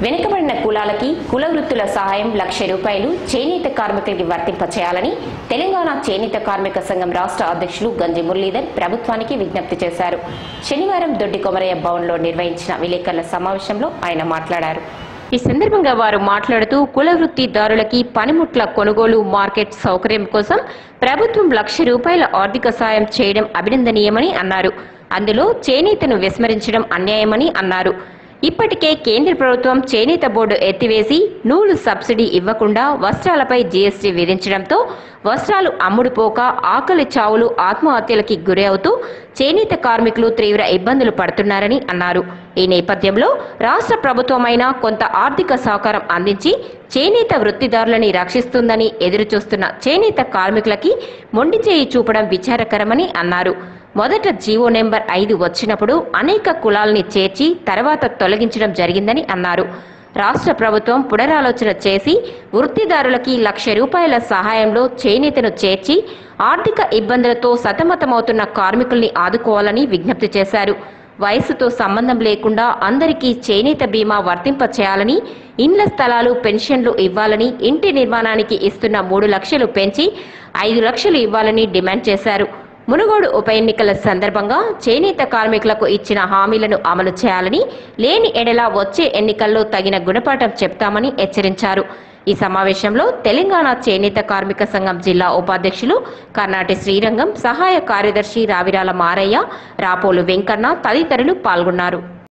వెనుకబడిన కులాలకి కుల వృత్తుల సహాయం లక్ష రూపాయలు చేనేత కార్మికులకి వర్తింపచేయాలని తెలంగాణ చేనేత కార్మిక సంఘం రాష్ట్ర అధ్యక్షులు గంజి మురళీధర్ ప్రభుత్వానికి విజ్ఞప్తి చేశారు శనివారం దొడ్డి కొమరయ్య భవన్లో నిర్వహించిన విలేకరుల సమావేశంలో ఆయన మాట్లాడారు ఈ సందర్భంగా వారు మాట్లాడుతూ కుల వృత్తిదారులకి పనిముట్ల కొనుగోలు మార్కెట్ సౌకర్యం కోసం ప్రభుత్వం లక్ష రూపాయల ఆర్థిక సాయం చేయడం అభినందనీయమని అన్నారు అందులో చేనేతను విస్మరించడం అన్యాయమని అన్నారు ఇప్పటికే కేంద్ర ప్రభుత్వం చేనేత బోర్డు ఎత్తివేసి నూలు సబ్సిడీ ఇవ్వకుండా వస్త్రాలపై జీఎస్టీ విధించడంతో వస్త్రాలు అమ్ముడుపోక ఆకలి చావులు ఆత్మహత్యలకి గురి అవుతూ చేనేత కార్మికులు తీవ్ర ఇబ్బందులు పడుతున్నారని అన్నారు ఈ నేపథ్యంలో రాష్ట్ర ప్రభుత్వమైనా కొంత ఆర్థిక సహకారం అందించి చేనేత వృత్తిదారులని రక్షిస్తుందని ఎదురుచూస్తున్న చేనేత కార్మికులకి మొండి చేయి చూపడం విచారకరమని అన్నారు మొదట జీవో నెంబర్ ఐదు వచ్చినప్పుడు అనేక కులాల్ని చేర్చి తర్వాత తొలగించడం జరిగిందని అన్నారు రాష్ట్ర ప్రభుత్వం పునరాలోచన చేసి వృత్తిదారులకి లక్ష రూపాయల సహాయంలో చేనేతను చేర్చి ఆర్థిక ఇబ్బందులతో సతమతమవుతున్న కార్మికుల్ని ఆదుకోవాలని విజ్ఞప్తి చేశారు వయసుతో సంబంధం లేకుండా అందరికీ చేనేత బీమా వర్తింప చేయాలని ఇండ్ల స్థలాలు పెన్షన్లు ఇవ్వాలని ఇంటి నిర్మాణానికి ఇస్తున్న మూడు లక్షలు పెంచి ఐదు లక్షలు ఇవ్వాలని డిమాండ్ చేశారు మునుగోడు ఉప ఎన్నికల సందర్భంగా చేనేత కార్మికులకు ఇచ్చిన హామీలను అమలు చేయాలని లేని ఎడల వచ్చే ఎన్నికల్లో తగిన గుణపాఠం చెప్తామని హెచ్చరించారు ఈ సమావేశంలో తెలంగాణ చేనేత కార్మిక సంఘం జిల్లా ఉపాధ్యక్షులు కర్ణాటి శ్రీరంగం సహాయ కార్యదర్శి రావిరాల మారయ్య రాపోలు వెంకన్న తదితరులు పాల్గొన్నారు